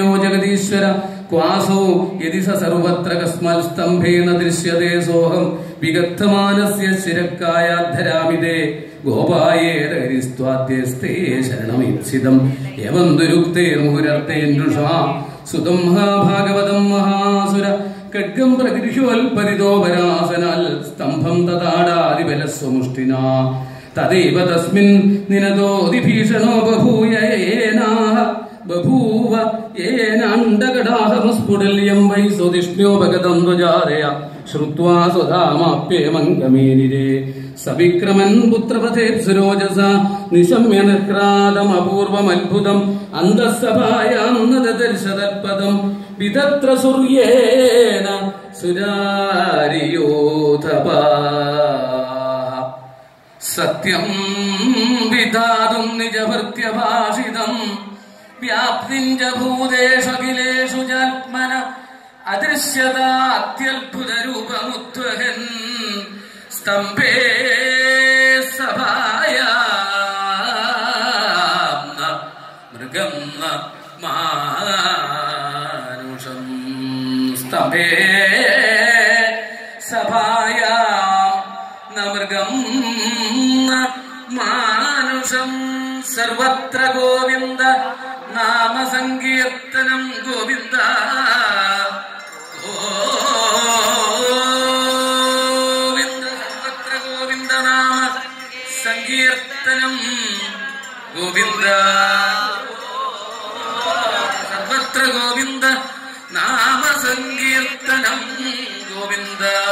ജഗദീശ്വര ക്വാസോ യതി സ സർവത്ര കസ്മൽ സ്തംഭേന ദൃശ്യതേ സോഹം വിഗദ്ധമാനസ്യ ശിരക്കായാധരാമിതേ ഗോപായേതകരിസ്ത്വാദ്യസ്തേ ശരണമീപ്സിതം എവം ദുരുക്തേർമുഹുരത്തേൻഷാ സുതം മഹാഭാഗവതം മഹാസുര ഖഡ്ഗം പ്രഗൃഹ്യോൽപരിതോപരാസനാൽ സ്തംഭം തഥാടാതിബലസ്വമുഷ്ടിനാ തദൈവ തസ്മിൻ നിനതോതിഭീഷണോ ബഭൂയ ഏനാഹ ബഭൂവ ഏനാണ്ടകടാഹമസ്ഫുടല്യം വൈ സ്വതിഷ്ണ്യോപഗതം ധ്വജാതയ ശ്രുത്വാ സ്വധാമാപ്യേമങ്കമേനിരേ സവിക്രമൻ പുത്രപഥേപ്സുരോജസ നിശമ്യ നിർക്രാതമപൂർവമത്ഭുതം അന്തസ്സഭായാം നദർശതൽപദം വിതത്ര സൂര്യേന സുരാരിയോധപാ സത്യം വിധാതും നിജഭൃത്യഭാഷിതം വ്യാപ്തിം ച ഭൂതേഷഖിലേഷു ജാത്മന അദൃശ്യതാത്യത്ഭുതരൂപമുദ്വഹൻ സ്തംഭേ സഭായ മൃഗം ന മാനുഷം സ്തംഭേ സഭായാം ന മൃഗം ന മാനുഷം സർവത്ര ഗോവിന്ദ നാമ സങ്കീർത്തനം ഗോവിന്ദ ഗോവിന്ദ സർവത്ര ഗോവിന്ദ നാമ സങ്കീർത്തനം ഗോവിന്ദ സർവത്ര ഗോവിന്ദ നാമ സങ്കീർത്തനം ഗോവിന്ദ